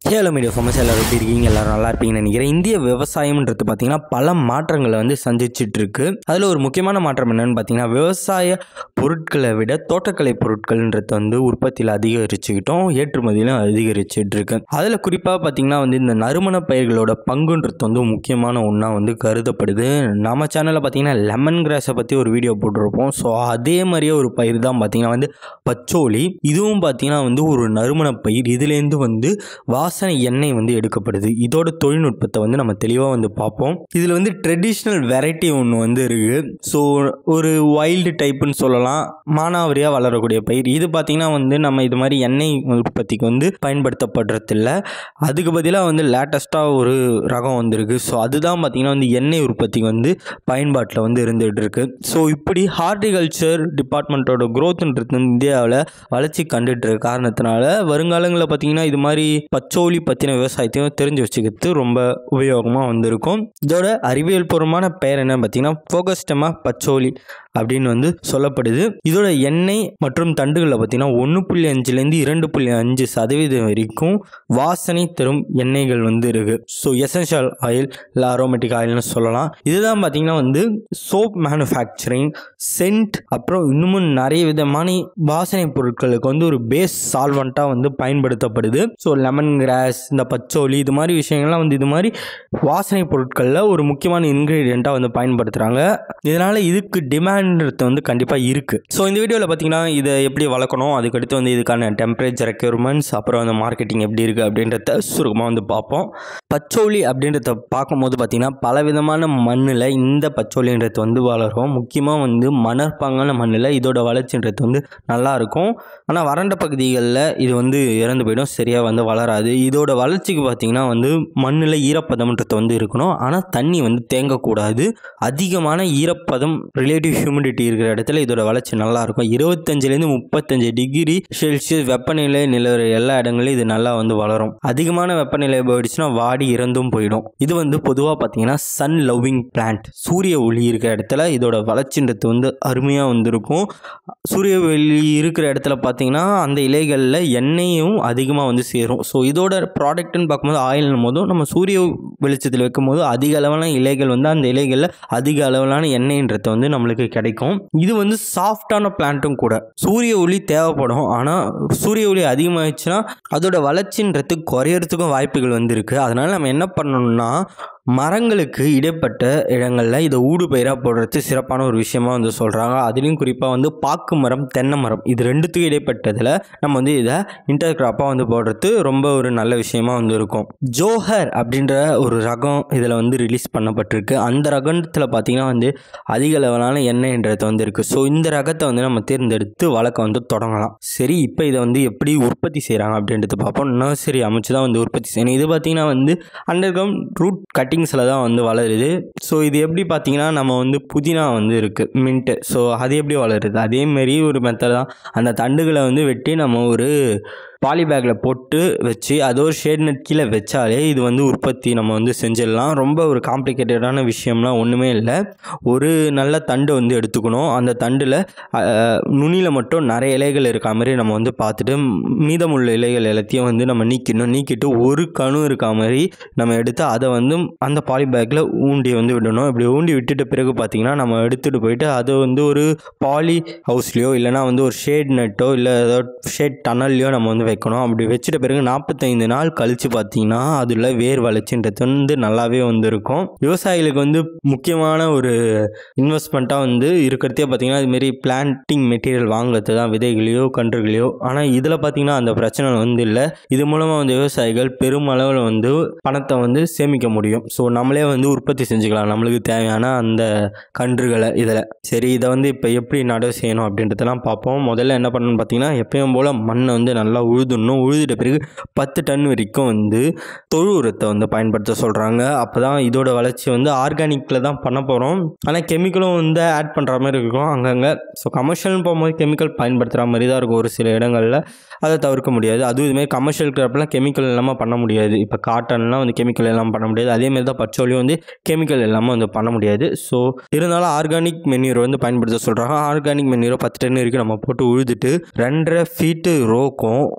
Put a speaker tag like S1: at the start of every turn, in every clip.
S1: Halo media famous எல்லாரும் எப்படி இருக்கீங்க எல்லாரும் நல்லா இருப்பீங்கன்னு நினைக்கிறேன் இந்திய விவசாயம்ன்றது பார்த்தீங்கன்னா பல மாற்றங்களை வந்து சந்திச்சிட்டு இருக்கு அதில் ஒரு முக்கியமான மாற்றம் என்னன்னு பார்த்தீங்கன்னா விவசாய பொருட்களை விட தோட்டக்கலை பொருட்கள்ன்றது வந்து உற்பத்தியில் அதிகரிச்சுக்கிட்டோம் ஏற்றுமதியிலும் அதிகரிச்சுட்டு இருக்கு அதில் குறிப்பாக பார்த்தீங்கன்னா வந்து இந்த நறுமண பயிர்களோட பங்குன்றது வந்து முக்கியமான ஒன்றா வந்து கருதப்படுது நம்ம சேனலில் பார்த்தீங்கன்னா லெமன் கிராஸை பற்றி ஒரு வீடியோ போட்டிருப்போம் ஸோ அதே மாதிரியே ஒரு பயிர் தான் பார்த்தீங்கன்னா வந்து பச்சோலி இதுவும் பார்த்தீங்கன்னா வந்து ஒரு நறுமண பயிர் இதுலேருந்து வந்து வாசனை எண்ணெய் வந்து எடுக்கப்படுது இதோட தொழில்நுட்பத்தை வந்து நம்ம தெளிவாக வந்து பார்ப்போம் இதில் வந்து ட்ரெடிஷ்னல் வெரைட்டி ஒன்று வந்து இருக்குது ஸோ ஒரு வைல்டு டைப்புன்னு சொல்லலாம் மானாவரியாக வளரக்கூடிய பயிர் இது பார்த்திங்கன்னா வந்து நம்ம இது மாதிரி எண்ணெய் உற்பத்திக்கு வந்து பயன்படுத்தப்படுறதில்ல அதுக்கு பதிலாக வந்து லேட்டஸ்ட்டாக ஒரு ரகம் வந்திருக்கு ஸோ அதுதான் பார்த்திங்கன்னா வந்து எண்ணெய் உற்பத்திக்கு வந்து பயன்பாட்டில் வந்து இருந்துகிட்டு இருக்கு ஸோ இப்படி ஹார்டிகல்ச்சர் டிபார்ட்மெண்ட்டோட க்ரோத்ன்றது வந்து இந்தியாவில் வளர்ச்சி கண்டுட்டு இருக்க காரணத்தினால வருங்காலங்களில் பார்த்திங்கன்னா இது மாதிரி பச்சோலி பற்றின விவசாயத்தையும் தெரிஞ்சு வச்சுக்கிறது ரொம்ப உபயோகமாக வந்திருக்கும் இதோட அறிவியல் பூர்வமான பெயர் என்ன பார்த்தீங்கன்னா ஃபோகஸ்டமா பச்சோலி அப்படின்னு வந்து சொல்லப்படுது இதோட எண்ணெய் மற்றும் தண்டுகளில் பார்த்தீங்கன்னா ஒன்று புள்ளி அஞ்சுலேருந்து இரண்டு புள்ளி அஞ்சு சதவீதம் வரைக்கும் வாசனை தரும் எண்ணெய்கள் வந்து இருக்குது ஸோ எசென்ஷியல் ஆயில் இல்லை அரோமேட்டிக் ஆயில்னு சொல்லலாம் இதுதான் பார்த்தீங்கன்னா வந்து சோப் மேனுஃபேக்சரிங் சென்ட் அப்புறம் இன்னமும் நிறைய விதமான வாசனை பொருட்களுக்கு வந்து ஒரு பேஸ் சால்வெண்ட்டாக வந்து பயன்படுத்தப்படுது ஸோ லெமன் கிராஸ் இந்த பச்சோலி இது மாதிரி விஷயங்கள்லாம் வந்து இது மாதிரி வாசனை பொருட்களில் ஒரு முக்கியமான இன்க்ரீடியண்ட்டாக வந்து பயன்படுத்துகிறாங்க இதனால் இதுக்கு டிமாண்ட்றது வந்து கண்டிப்பாக இருக்குது ஸோ இந்த வீடியோவில் பார்த்தீங்கன்னா இதை எப்படி வளர்க்கணும் அதுக்கடுத்து வந்து இதுக்கான டெம்பரேச்சர் ரெக்யர்மெண்ட்ஸ் அப்புறம் அந்த மார்க்கெட்டிங் எப்படி இருக்குது அப்படின்றத சுருக்கமாக வந்து பார்ப்போம் பச்சோலி அப்படின்றத பார்க்கும்போது பார்த்தீங்கன்னா பலவிதமான மண்ணில் இந்த பச்சோலின்றது வந்து வளரும் முக்கியமாக வந்து மணற்பாங்கான மண்ணில் இதோட வளர்ச்சின்றது வந்து நல்லா இருக்கும் ஆனால் வறண்ட பகுதிகளில் இது வந்து இறந்து போயிடும் சரியாக வந்து வளராது இதோட வளர்ச்சிக்கு பார்த்தீங்கன்னா வந்து மண்ணில் ஈரப்பதம்ன்றது வந்து இருக்கணும் ஆனால் தண்ணி வந்து தேங்கக்கூடாது அதிகமான ஈரப்பதம் ரிலேட்டிவ் ஹியூமிடிட்டி இருக்கிற இடத்துல இதோட வளர்ச்சி நல்லா இருக்கும் இருபத்தஞ்சிலேருந்து முப்பத்தஞ்சு டிகிரி செல்சியஸ் வெப்பநிலை நிலவர எல்லா இடங்களையும் இது நல்லா வந்து வளரும் அதிகமான வெப்பநிலை போயிடுச்சுன்னா வாடி இறந்தும் போயிடும் இது வந்து பொதுவாக பார்த்தீங்கன்னா சன் லவ்விங் பிளான்ட் சூரிய ஒளி இருக்கிற இடத்துல இதோட வளர்ச்சின்றது வந்து அருமையாக வந்திருக்கும் சூரிய ஒளி இருக்கிற இடத்துல பார்த்தீங்கன்னா அந்த இலைகளில் எண்ணெயும் அதிகமாக வந்து சேரும் ஸோ இதோட ப்ராடக்ட்னு பார்க்கும்போது ஆயில்னும் போதும் நம்ம சூரிய வெளிச்சத்தில் வைக்கும்போது அதிக அளவான இலைகள் வந்து அந்த இலைகளில் அதிக அளவிலான எண்ணெய்ன்றது வந்து நம்மளுக்கு கிடைக்கும் இது வந்து சாஃப்டான பிளான்ட்டும் கூட சூரிய ஒளி தேவைப்படும் ஆனால் சூரிய ஒளி அதிகமாகிடுச்சுன்னா அதோட வளர்ச்சின்றது குறையறதுக்கும் வாய்ப்புகள் வந்து இருக்குது அதனால் நம்ம என்ன பண்ணணும்னா மரங்களுக்கு இடைப்பட்ட இடங்களில் இதை ஊடு பயிராக போடுறது சிறப்பான ஒரு விஷயமா வந்து சொல்கிறாங்க அதுலேயும் குறிப்பாக வந்து பாக்கு மரம் தென்னை மரம் இது ரெண்டுத்துக்கும் இடைப்பட்டதில் நம்ம வந்து இதை இன்டர் கிராப்பாக வந்து போடுறது ரொம்ப ஒரு நல்ல விஷயமா வந்து இருக்கும் ஜோஹர் அப்படின்ற ஒரு ரகம் இதில் வந்து ரிலீஸ் பண்ணப்பட்டிருக்கு அந்த ரகத்தில் பார்த்தீங்கன்னா வந்து அதிக அளவிலான எண்ணெய்ன்றது வந்து இருக்குது ஸோ இந்த ரகத்தை வந்து நம்ம தேர்ந்தெடுத்து வளர்க்க வந்து தொடங்கலாம் சரி இப்போ இதை வந்து எப்படி உற்பத்தி செய்கிறாங்க அப்படின்றது பார்ப்போம் நர்சரி அமைச்சு தான் வந்து உற்பத்தி செய்யணும் இது பார்த்தீங்கன்னா வந்து அண்டர் கிரவுண்ட் ரூட் கட்டிங்ஸில் தான் வந்து வளருது ஸோ இது எப்படி பார்த்தீங்கன்னா நம்ம வந்து புதினா வந்து இருக்குது மின்ட்டு ஸோ அது எப்படி வளருது அதேமாரி ஒரு மெத்தட் தான் அந்த தண்டுகளை வந்து வெட்டி நம்ம ஒரு பாலி பேக்கில் போட்டு வச்சு அது ஒரு ஷேட் நெட் கீழே வச்சாலே இது வந்து உற்பத்தி நம்ம வந்து செஞ்சிடலாம் ரொம்ப ஒரு காம்ப்ளிகேட்டடான விஷயம்லாம் ஒன்றுமே இல்லை ஒரு நல்ல தண்டு வந்து எடுத்துக்கணும் அந்த தண்டில் நுனியில் மட்டும் நிறைய இலைகள் இருக்க மாதிரி நம்ம வந்து பார்த்துட்டு மீதமுள்ள இலைகள் எல்லாத்தையும் வந்து நம்ம நீக்கணும் நீக்கிட்டு ஒரு கணு இருக்க மாதிரி நம்ம எடுத்து அதை வந்து அந்த பாலி பேக்கில் ஊண்டி வந்து விடணும் இப்படி ஊண்டி விட்டுட்ட பிறகு பார்த்திங்கன்னா நம்ம எடுத்துகிட்டு போயிட்டு அதை வந்து ஒரு பாலி ஹவுஸ்லேயோ இல்லைனா வந்து ஒரு ஷேட் நெட்டோ இல்லை ஏதோ ஷேட் டனல்லையோ நம்ம வந்து வைக்கணும் அப்படி வச்சுட்ட பிறகு நாற்பத்தைந்து நாள் கழித்து பார்த்தீங்கன்னா அதில் வேர் வளர்ச்சின்றது வந்து நல்லாவே வந்திருக்கும் விவசாயிகளுக்கு வந்து முக்கியமான ஒரு இன்வெஸ்ட்மெண்ட்டாக வந்து இருக்கிறதே பார்த்தீங்கன்னா இதுமாரி பிளான்டிங் மெட்டீரியல் வாங்குறது தான் விதைகளையோ கன்றுகளையோ ஆனால் இதில் பார்த்தீங்கன்னா அந்த பிரச்சனை வந்து இல்லை இது மூலமாக வந்து விவசாயிகள் பெரும் அளவில் வந்து பணத்தை வந்து சேமிக்க முடியும் ஸோ நம்மளே வந்து உற்பத்தி செஞ்சுக்கலாம் நம்மளுக்கு தேவையான அந்த கன்றுகளை இதில் சரி இதை வந்து இப்போ எப்படி நடவு செய்யணும் அப்படின்றதெல்லாம் பார்ப்போம் முதல்ல என்ன பண்ணணும்னு பார்த்தீங்கன்னா எப்பயும் போல் மண்ணை வந்து நல்லா உழுதுடணும் உழுதுட்ட பிறகு பத்து டன் வரைக்கும் வந்து தொழு உரத்தை வந்து பயன்படுத்த சொல்கிறாங்க அப்போ தான் இதோட வளர்ச்சி வந்து ஆர்கானிக்கில் தான் பண்ண போகிறோம் ஆனால் கெமிக்கலும் வந்து ஆட் பண்ணுற மாதிரி இருக்கும் அங்கங்கே ஸோ கமர்ஷியல்னு போகும்போது கெமிக்கல் பயன்படுத்துகிற மாதிரி தான் இருக்கும் ஒரு சில இடங்களில் அதை தவிர்க்க முடியாது அதுவும் இதுமாரி கமர்ஷியல் கிராப்லாம் கெமிக்கல் இல்லாமல் பண்ண முடியாது இப்போ காட்டன்லாம் வந்து கெமிக்கல் எல்லாம் பண்ண முடியாது அதேமாரி தான் பச்சோலியும் வந்து கெமிக்கல் இல்லாமல் வந்து பண்ண முடியாது ஸோ இருந்தாலும் ஆர்கானிக் மென்யூர் வந்து பயன்படுத்த சொல்கிறாங்க ஆர்கானிக் மென்யூரை பத்து டன் வரைக்கும் நம்ம போட்டு உழுதுட்டு ரெண்டரை ஃபீட்டு ரோக்கும்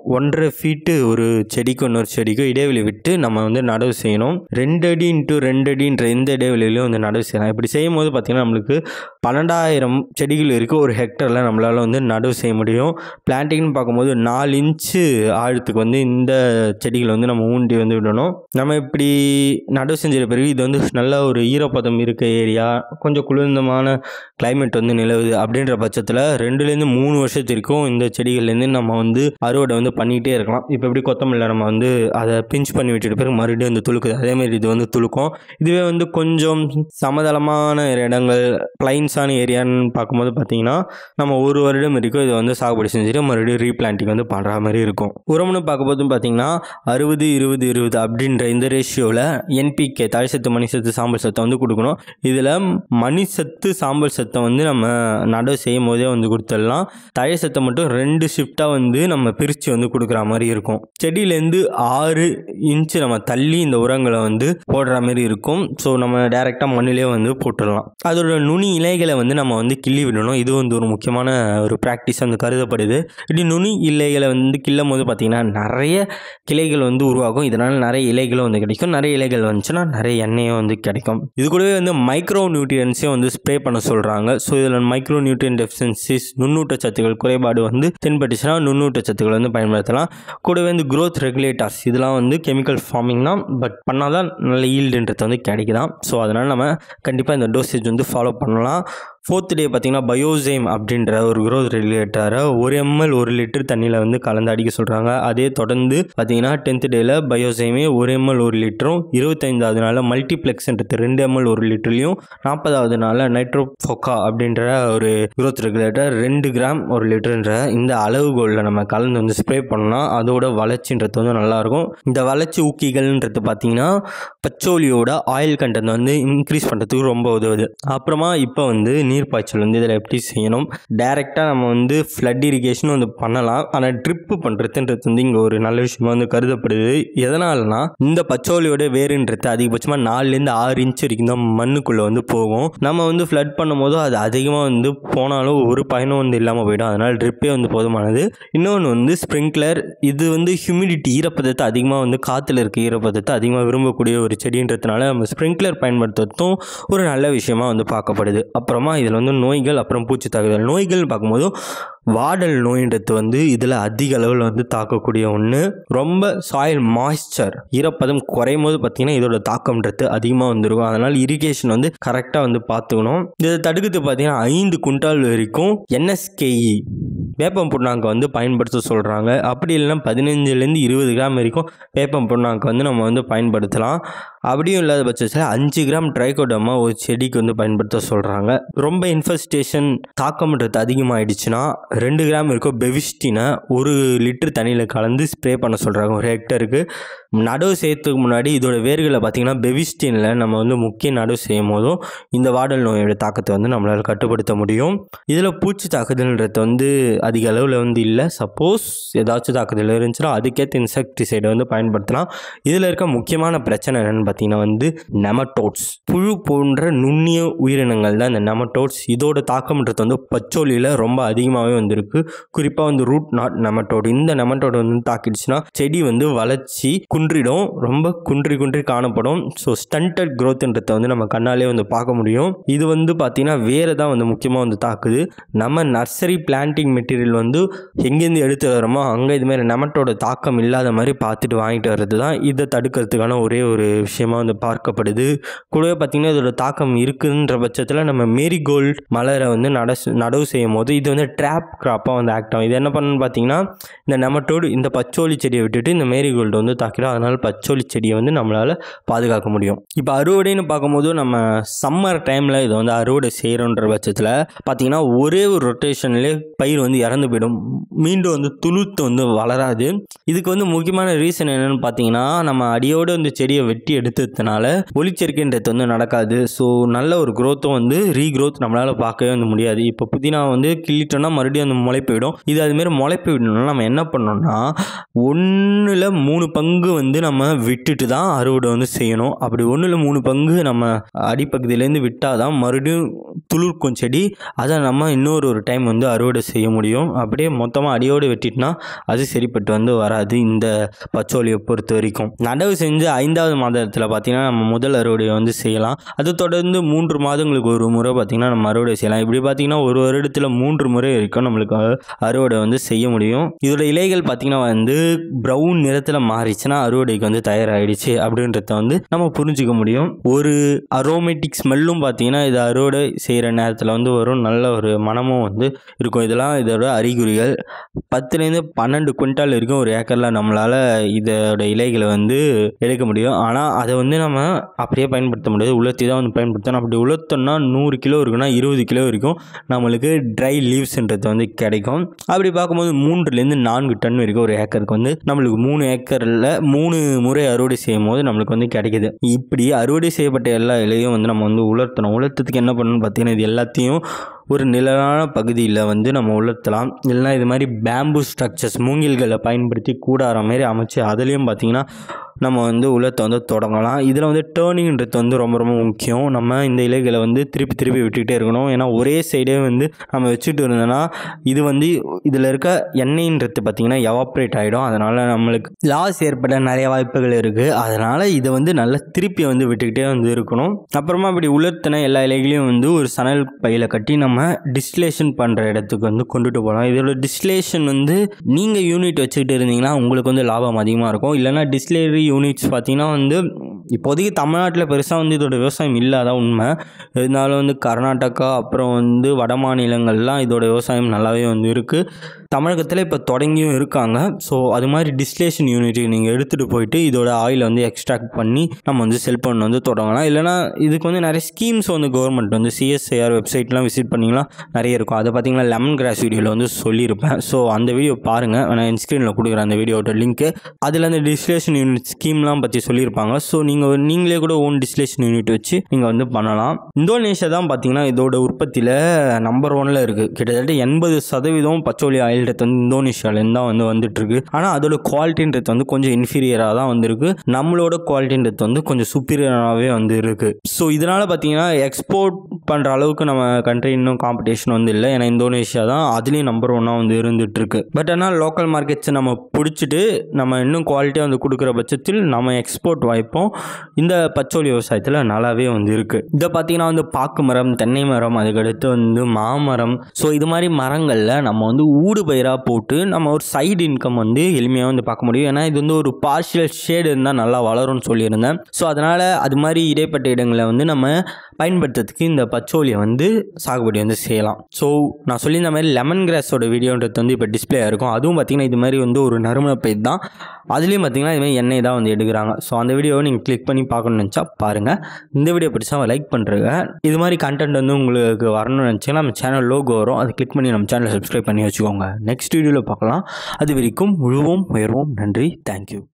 S1: ஒன்றரை ஃபீட்டு ஒரு செடிக்கும் இன்னொரு செடிக்கும் இடைவெளி விட்டு நம்ம வந்து நடவு செய்யணும் ரெண்டு அடி இன்ட்டு ரெண்டு அடின்ற எந்த இடைவெளியிலையும் வந்து நடவு செய்யலாம் இப்படி செய்யும் போது பார்த்திங்கன்னா நம்மளுக்கு பன்னெண்டாயிரம் செடிகள் இருக்குது ஒரு ஹெக்டரில் நம்மளால் வந்து நடவு செய்ய முடியும் பிளான்டிங்னு பார்க்கும்போது நாலு இன்ச்சு ஆழத்துக்கு வந்து இந்த செடிகளை வந்து நம்ம ஊண்டி வந்து விடணும் நம்ம இப்படி நடவு செஞ்ச பிறகு இது வந்து நல்ல ஒரு ஈரப்பதம் இருக்க ஏரியா கொஞ்சம் குளிர்ந்தமான கிளைமேட் வந்து நிலவுது அப்படின்ற பட்சத்தில் ரெண்டுலேருந்து மூணு வருஷத்திற்கும் இந்த செடிகள்லேருந்து நம்ம வந்து அறுவடை வந்து பண்ணிக்கிட்டே இருக்கலாம் இப்போ எப்படி கொத்தமல்லியில் நம்ம வந்து அதை பிஞ்ச் பண்ணி விட்டுட்டு பிறகு மறுபடியும் வந்து துளுக்குது அதேமாதிரி இது வந்து துளுக்கும் இதுவே வந்து கொஞ்சம் சமதளமான இடங்கள் பிளைன்ஸான ஏரியான்னு பார்க்கும்போது பார்த்தீங்கன்னா நம்ம ஒரு வருடம் வரைக்கும் இதை வந்து சாகுபடி செஞ்சுட்டு மறுபடியும் ரீபிளான்டிங் வந்து பண்ணுற மாதிரி இருக்கும் உரம்னு பார்க்கும்போது பார்த்தீங்கன்னா அறுபது இருபது இருபது அப்படின்ற இந்த ரேஷியோவில் என்பிகே தழை சத்து மணி சத்து சாம்பல் சத்தை வந்து கொடுக்கணும் இதில் மணி சத்து சாம்பல் சத்தை வந்து நம்ம நடவு செய்யும் போதே வந்து கொடுத்துடலாம் தழை சத்தை மட்டும் ரெண்டு ஷிஃப்டாக வந்து நம்ம பிரித்து வந்து கொடுக்குற மாதிரி இருக்கும் செடியிலேருந்து ஆறு இன்ச்சு நம்ம தள்ளி இந்த உரங்களை வந்து போடுற மாதிரி இருக்கும் ஸோ நம்ம டேரெக்டாக மண்ணிலே வந்து போட்டுடலாம் அதோட நுனி இலைகளை வந்து நம்ம வந்து கிள்ளி விடணும் இது வந்து ஒரு முக்கியமான ஒரு ப்ராக்டிஸ் வந்து கருதப்படுது இப்படி நுனி இலைகளை வந்து கிள்ளும் போது பார்த்திங்கன்னா நிறைய கிளைகள் வந்து உருவாகும் இதனால் நிறைய இலைகளும் வந்து கிடைக்கும் நிறைய இலைகள் வந்துச்சுன்னா நிறைய எண்ணெயும் வந்து கிடைக்கும் இது கூடவே வந்து மைக்ரோ நியூட்ரியன்ஸையும் வந்து ஸ்ப்ரே பண்ண சொல்கிறாங்க ஸோ இதில் மைக்ரோ நியூட்ரியன் டெஃபிஷியன்சிஸ் நுண்ணூட்ட சத்துக்கள் குறைபாடு வந்து தென்பட்டுச்சுன்னா நுண்ணூட்ட சத்துக்கள் வந்து பயன்படுத்தலாம் கூடவே வந்து growth ரெகுலேட்டர்ஸ் இதெல்லாம் வந்து கெமிக்கல் ஃபார்மிங் தான் பட் பண்ணால் தான் நல்ல ஈல்டுன்றது வந்து கிடைக்குதாம் ஸோ அதனால் நம்ம கண்டிப்பாக இந்த டோசேஜ் வந்து ஃபாலோ பண்ணலாம் ஃபோர்த் டே பார்த்தீங்கன்னா பயோசேம் அப்படின்ற ஒரு growth ரெகுலேட்டரை ஒரு எம்எல் ஒரு லிட்டர் தண்ணியில் வந்து கலந்து அடிக்க சொல்கிறாங்க அதே தொடர்ந்து பார்த்தீங்கன்னா டென்த் டேயில் பயோசேமே ஒரு எம்எல் ஒரு லிட்டரும் இருபத்தைந்தாவது நாளில் மல்டிப்ளெக்ஸ்ன்றது ரெண்டு எம்எல் ஒரு லிட்டர்லையும் நாற்பதாவது நாளில் நைட்ரோஃபோக்கா அப்படின்ற ஒரு growth ரெகுலேட்டர் ரெண்டு கிராம் ஒரு லிட்டர்ன்ற இந்த அளவுகோலில் நம்ம கலந்து வந்து ஸ்ப்ரே பண்ணோம்னா அதோட வளர்ச்சின்றது வந்து நல்லாயிருக்கும் இந்த வளர்ச்சி ஊக்கிகள்ன்றது பார்த்தீங்கன்னா பச்சோலியோட ஆயில் கண்டென்ட் வந்து இன்க்ரீஸ் பண்ணுறதுக்கு ரொம்ப உதவுது அப்புறமா இப்போ வந்து நீர் பாய்ச்சல் வந்து இதில் எப்படி செய்யணும் டைரெக்டாக நம்ம வந்து ஃப்ளட் இரிகேஷன் வந்து பண்ணலாம் ஆனால் ட்ரிப்பு பண்ணுறதுன்றது வந்து இங்கே ஒரு நல்ல விஷயமா வந்து கருதப்படுது எதனாலனா இந்த பச்சோலியோட வேறுன்றது அதிகபட்சமாக நாலுலேருந்து ஆறு இன்ச் வரைக்கும் தான் மண்ணுக்குள்ளே வந்து போகும் நம்ம வந்து ஃப்ளட் பண்ணும்போது அது அதிகமாக வந்து போனாலும் ஒரு பயனும் வந்து இல்லாமல் போயிடும் அதனால் ட்ரிப்பே வந்து போதுமானது இன்னொன்று வந்து ஸ்ப்ரிங்க்லர் இது வந்து ஹியூமிடிட்டி ஈரப்பதத்தை அதிகமாக வந்து காற்றுல இருக்க ஈரப்பதத்தை அதிகமாக விரும்பக்கூடிய ஒரு செடின்றதுனால நம்ம ஸ்ப்ரிங்க்லர் பயன்படுத்துறதும் ஒரு நல்ல விஷயமா வந்து பார்க்கப்படுது அப்புறமா இதில் வந்து நோய்கள் அப்புறம் பூச்சி தாக்குதல் நோய்கள் பார்க்கும்போது வாடல் நோயின்றது வந்து இதில் அதிக அளவில் வந்து தாக்கக்கூடிய ஒன்று ரொம்ப சாயில் மாய்ஸ்சர் ஈரப்பதம் குறையும் போது பார்த்தீங்கன்னா இதோட தாக்கம்ன்றது அதிகமாக வந்துருக்கும் அதனால் இரிகேஷன் வந்து கரெக்டாக வந்து பார்த்துக்கணும் இதை தடுக்கிறது பார்த்தீங்கன்னா ஐந்து குண்டால் வரைக்கும் என்எஸ்கேஇ வேப்பம் புண்ணாக்கு வந்து பயன்படுத்த சொல்கிறாங்க அப்படி இல்லைன்னா பதினஞ்சுலேருந்து இருபது கிராம் வரைக்கும் வேப்பம் புண்ணாக்கு வந்து நம்ம வந்து பயன்படுத்தலாம் அப்படியும் இல்லாத பட்சத்தில் அஞ்சு கிராம் ட்ரைகோடமா ஒரு செடிக்கு வந்து பயன்படுத்த சொல்கிறாங்க ரொம்ப இன்ஃபெஸ்டேஷன் தாக்கம்ன்றது அதிகமாகிடுச்சுன்னா ரெண்டு கிராம் இருக்கும் பெவிஸ்டினை ஒரு லிட்டர் தண்ணியில் கலந்து ஸ்ப்ரே பண்ண சொல்கிறாங்க ஒரு ஹெக்டருக்கு நடவு செய்யறதுக்கு முன்னாடி இதோட வேர்களை பார்த்திங்கன்னா பெவிஸ்டினில் நம்ம வந்து முக்கிய நடவு செய்யும் போதும் இந்த வாடல் நோயோட தாக்கத்தை வந்து நம்மளால் கட்டுப்படுத்த முடியும் இதில் பூச்சி தாக்குதல்ன்றது வந்து அதிக அளவில் வந்து இல்லை சப்போஸ் ஏதாச்சும் தாக்குதல் இருந்துச்சுன்னா அதுக்கேற்ற இன்செக்டிசைடை வந்து பயன்படுத்தலாம் இதில் இருக்க முக்கியமான பிரச்சனை என்னென்னு பார்த்தீங்கன்னா வந்து நெமட்டோட்ஸ் புழு போன்ற நுண்ணிய உயிரினங்கள் தான் இந்த நெமட்டோட்ஸ் இதோட தாக்கம்ன்றது வந்து பச்சோலியில் ரொம்ப அதிகமாகவே வந்திருக்கு குறிப்பாக வந்து ரூட் நாட் நெமட்டோடு இந்த நெமட்டோடு வந்து தாக்கிடுச்சுன்னா செடி வந்து வளர்ச்சி குன்றிடும் ரொம்ப குன்றி குன்றி காணப்படும் ஸோ ஸ்டண்டட் க்ரோத்ன்றதை வந்து நம்ம கண்ணாலே வந்து பார்க்க முடியும் இது வந்து பார்த்திங்கன்னா வேறு தான் வந்து முக்கியமாக வந்து தாக்குது நம்ம நர்சரி பிளான்டிங் மெட்டீரியல் வந்து எங்கேருந்து எடுத்து வரோமோ அங்கே இதுமாரி நெமட்டோட தாக்கம் இல்லாத மாதிரி பார்த்துட்டு வாங்கிட்டு வர்றது தான் இதை தடுக்கிறதுக்கான ஒரே ஒரு விஷயமா வந்து பார்க்கப்படுது கூடவே பார்த்திங்கன்னா இதோட தாக்கம் இருக்குன்ற பட்சத்தில் நம்ம மேரிகோல்ட் மலரை வந்து நட நடவு செய்யும் போது இது வந்து ட்ராப் கிராப்பாக வந்து ஆக்ட் ஆகும் இது என்ன பண்ணணும்னு பார்த்தீங்கன்னா இந்த நெமட்டோடு இந்த பச்சோலி செடியை விட்டுட்டு இந்த மேரிகோல்டு வந்து தாக்கிடும் அதனால் பச்சோலி செடியை வந்து நம்மளால் பாதுகாக்க முடியும் இப்போ அறுவடைன்னு பார்க்கும்போது நம்ம சம்மர் டைமில் இதை வந்து அறுவடை செய்கிறோன்ற பட்சத்தில் பார்த்தீங்கன்னா ஒரே ஒரு ரொட்டேஷன்லேயே பயிர் வந்து இறந்து போயிடும் மீண்டும் வந்து துளுத்து வந்து வளராது இதுக்கு வந்து முக்கியமான ரீசன் என்னென்னு பார்த்தீங்கன்னா நம்ம அடியோடு வந்து செடியை வெட்டி எடுத்ததுனால ஒளிச்சேர்க்கைன்றது வந்து நடக்காது ஸோ நல்ல ஒரு growth-உம் வந்து ரீக்ரோத் நம்மளால் பார்க்கவே வந்து முடியாது இப்போ புதினா வந்து கிள்ளிட்டோம்னா மறுபடியும் மறுபடியும் அந்த முளைப்பு விடும் இது அதுமாரி முளைப்பு விடணும்னா நம்ம என்ன பண்ணோம்னா ஒன்றில் மூணு பங்கு வந்து நம்ம விட்டுட்டு தான் அறுவடை வந்து செய்யணும் அப்படி ஒன்றில் மூணு பங்கு நம்ம அடிப்பகுதியிலேருந்து விட்டால் தான் மறுபடியும் துளிர்க்கும் செடி அதை நம்ம இன்னொரு ஒரு டைம் வந்து அறுவடை செய்ய முடியும் அப்படியே மொத்தமாக அடியோடு வெட்டிட்டுனா அது சரிப்பட்டு வந்து வராது இந்த பச்சோலியை பொறுத்த வரைக்கும் நடவு செஞ்சு ஐந்தாவது மாதத்தில் பார்த்திங்கன்னா நம்ம முதல் அறுவடையை வந்து செய்யலாம் அது தொடர்ந்து மூன்று மாதங்களுக்கு ஒரு முறை பார்த்திங்கன்னா நம்ம அறுவடை செய்யலாம் இப்படி பார்த்திங்கன்னா ஒரு வருடத்தில் மூன்று முறை வரைக்கும் நம்மளுக்கு அறுவடை வந்து செய்ய முடியும் இதோட இலைகள் பார்த்திங்கன்னா வந்து ப்ரௌன் நிறத்தில் மாறிச்சுன்னா அறுவடைக்கு வந்து தயாராகிடுச்சு அப்படின்றத வந்து நம்ம புரிஞ்சுக்க முடியும் ஒரு அரோமேட்டிக் ஸ்மெல்லும் பார்த்திங்கன்னா இது அறுவடை செய்கிற நேரத்தில் வந்து வரும் நல்ல ஒரு மனமும் வந்து இருக்கும் இதெல்லாம் இதோட அறிகுறிகள் பத்துலேருந்து பன்னெண்டு குவிண்டால் வரைக்கும் ஒரு ஏக்கரில் நம்மளால் இதோட இலைகளை வந்து எடுக்க முடியும் ஆனால் அதை வந்து நம்ம அப்படியே பயன்படுத்த முடியாது உலர்த்தி தான் வந்து பயன்படுத்தணும் அப்படி உலர்த்தோம்னா நூறு கிலோ இருக்குன்னா இருபது கிலோ வரைக்கும் நம்மளுக்கு ட்ரை லீவ்ஸ்ன்றது வந்து கிடைக்கும் அப்படி பார்க்கும்போது மூன்றுலேருந்து நான்கு டன் வரைக்கும் ஒரு ஏக்கருக்கு வந்து நம்மளுக்கு மூணு ஏக்கரில் மூணு முறை அறுவடை செய்யும் போது நம்மளுக்கு வந்து கிடைக்குது இப்படி அறுவடை செய்யப்பட்ட எல்லா இலையும் வந்து நம்ம வந்து உலர்த்தணும் உலர்த்தத்துக்கு என்ன பண்ணணும்னு பார்த்தீங்கன்னா இது எல்லாத்தையும் ஒரு நிழலான பகுதியில் வந்து நம்ம உலர்த்தலாம் இல்லைனா இது மாதிரி பேம்பு ஸ்ட்ரக்சர்ஸ் மூங்கில்களை பயன்படுத்தி கூடாரம் மாரி அமைச்சு அதுலேயும் பார்த்திங்கன்னா நம்ம வந்து உலர்த்த வந்து தொடங்கலாம் இதில் வந்து டேர்னிங்ன்றது வந்து ரொம்ப ரொம்ப முக்கியம் நம்ம இந்த இலைகளை வந்து திருப்பி திருப்பி விட்டுக்கிட்டே இருக்கணும் ஏன்னா ஒரே சைடே வந்து நம்ம வச்சுட்டு இருந்தோன்னா இது வந்து இதில் இருக்க எண்ணெய்ன்றது பார்த்திங்கன்னா எவாப்ரேட் ஆகிடும் அதனால் நம்மளுக்கு லாஸ் ஏற்பட நிறைய வாய்ப்புகள் இருக்குது அதனால் இதை வந்து நல்லா திருப்பி வந்து விட்டுக்கிட்டே வந்து இருக்கணும் அப்புறமா இப்படி உலர்த்தின எல்லா இலைகளையும் வந்து ஒரு சணல் பையில் கட்டி நம்ம டிஸ்டிலேஷன் பண்ணுற இடத்துக்கு வந்து கொண்டுட்டு போகலாம் இதோட டிஸ்டிலேஷன் வந்து நீங்கள் யூனிட் வச்சுக்கிட்டு இருந்தீங்கன்னா உங்களுக்கு வந்து லாபம் அதிகமாக இருக்கும் இல்லைனா டிஸ்டிலரி யூனிட்ஸ் பார்த்தீங்கன்னா வந்து இப்போதைக்கு தமிழ்நாட்டில் பெருசாக வந்து இதோட விவசாயம் இல்லாதான் உண்மை இருந்தாலும் வந்து கர்நாடகா அப்புறம் வந்து வட மாநிலங்கள்லாம் இதோட விவசாயம் நல்லாவே வந்து இருக்குது தமிழகத்தில் இப்போ தொடங்கியும் இருக்காங்க ஸோ அது மாதிரி டிஸ்லேஷன் யூனிட் நீங்கள் எடுத்துகிட்டு போயிட்டு இதோட ஆயிலை வந்து எக்ஸ்ட்ராக்ட் பண்ணி நம்ம வந்து செல் பண்ண வந்து தொடங்கலாம் இல்லைனா இதுக்கு வந்து நிறைய ஸ்கீம்ஸ் வந்து கவர்மெண்ட் வந்து சிஎஸ்ஐஆர் வெப்சைட்லாம் விசிட் பண்ணிங்கன்னா நிறைய இருக்கும் அதை பார்த்தீங்கன்னா லெமன் கிராஸ் வீடியோவில் வந்து சொல்லியிருப்பேன் ஸோ அந்த வீடியோ பாருங்கள் நான் என் ஸ்க்ரீனில் கொடுக்குறேன் அந்த வீடியோட லிங்க்கு அதில் அந்த டிஸ்லேஷன் யூனிட் ஸ்கீம்லாம் பற்றி சொல்லியிருப்பாங்க ஸோ நீங்கள் நீங்களே கூட ஓன் டிஸ்லேஷன் யூனிட் வச்சு நீங்கள் வந்து பண்ணலாம் இந்தோனேஷியா தான் பார்த்தீங்கன்னா இதோட உற்பத்தியில் நம்பர் ஒன்ல இருக்குது கிட்டத்தட்ட எண்பது சதவீதம் பச்சோலி ஆயில்ன்றது வந்து இந்தோனேஷியாவிலேருந்து தான் வந்து வந்துட்டுருக்கு ஆனால் அதோட குவாலிட்டின்றது வந்து கொஞ்சம் இன்ஃபீரியராக தான் வந்திருக்கு நம்மளோட குவாலிட்டின்றது வந்து கொஞ்சம் சுப்பீரியராகவே வந்து இருக்குது ஸோ இதனால் பார்த்தீங்கன்னா எக்ஸ்போர்ட் பண்ணுற அளவுக்கு நம்ம கண்ட்ரி இன்னும் காம்படிஷன் வந்து இல்லை ஏன்னா இந்தோனேஷியா தான் அதுலேயும் நம்பர் ஒன்னாக வந்து இருந்துட்டு இருக்கு பட் ஆனால் லோக்கல் மார்க்கெட்ஸை நம்ம பிடிச்சிட்டு நம்ம இன்னும் குவாலிட்டியாக வந்து கொடுக்குற பட்சத்தில் நம்ம எக்ஸ்போர்ட் வாய்ப்பும் இந்த பச்சோலி விவசாயத்தில் நல்லாவே வந்து இருக்குது இதை பார்த்தீங்கன்னா வந்து பாக்கு மரம் தென்னை மரம் அதுக்கடுத்து வந்து மாமரம் ஸோ இது மாதிரி மரங்களில் நம்ம வந்து ஊடு பயிராக போட்டு நம்ம ஒரு சைடு இன்கம் வந்து எளிமையாக வந்து பார்க்க முடியும் ஏன்னா இது வந்து ஒரு பார்ஷியல் ஷேடு இருந்தால் நல்லா வளரும்னு சொல்லியிருந்தேன் ஸோ அதனால் அது மாதிரி இடைப்பட்ட இடங்களை வந்து நம்ம பயன்படுத்துறதுக்கு இந்த பச்சோலியை வந்து சாகுபடி வந்து செய்யலாம் ஸோ நான் சொல்லியிருந்த மாதிரி லெமன் கிராஸோட வீடியோன்றது வந்து இப்போ டிஸ்பிளே இருக்கும் அதுவும் பார்த்திங்கன்னா இது மாதிரி வந்து ஒரு நறுமண பயிர் தான் அதுலேயும் பார்த்திங்கன்னா இது மாதிரி எண்ணெய் தான் வந்து எடுக்கிறாங்க ஸோ அந்த வீடியோவை நீங்கள் கிளிக் பண்ணி பார்க்கணும்னு நினச்சா பாருங்கள் இந்த வீடியோ பிடிச்சா லைக் பண்ணுறங்க இது மாதிரி கண்டென்ட் வந்து உங்களுக்கு வரணும்னு நினச்சிங்கன்னா நம்ம சேனல் லோகோ வரும் அதை கிளிக் பண்ணி நம்ம சேனலை சப்ஸ்கிரைப் பண்ணி வச்சுக்கோங்க நெக்ஸ்ட் வீடியோவில் பார்க்கலாம் அது வரைக்கும் முழுவோம் உயர்வோம் நன்றி தேங்க்யூ